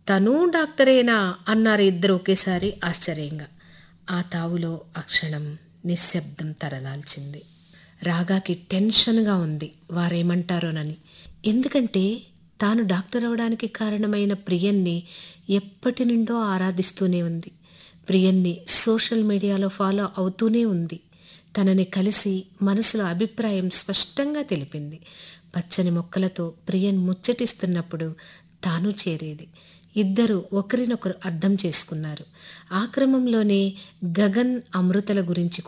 తను డాక్టరేనా అన్నారు ఇద్దరు ఒకేసారి ఆశ్చర్యంగా ఆ తావులో ఆ క్షణం నిశ్శబ్దం తరదాల్చింది రాగాకి టెన్షన్గా ఉంది వారేమంటారోనని ఎందుకంటే తాను డాక్టర్ అవడానికి కారణమైన ప్రియన్ని ఎప్పటి నుండో ఆరాధిస్తూనే ఉంది ప్రియన్ని సోషల్ మీడియాలో ఫాలో అవుతూనే ఉంది తనని కలిసి మనసులో అభిప్రాయం స్పష్టంగా తెలిపింది పచ్చని మొక్కలతో ప్రియన్ ముచ్చటిస్తున్నప్పుడు తాను చేరేది ఇద్దరు ఒకరినొకరు అర్థం చేసుకున్నారు ఆ క్రమంలోనే గగన్ అమృతల గురించి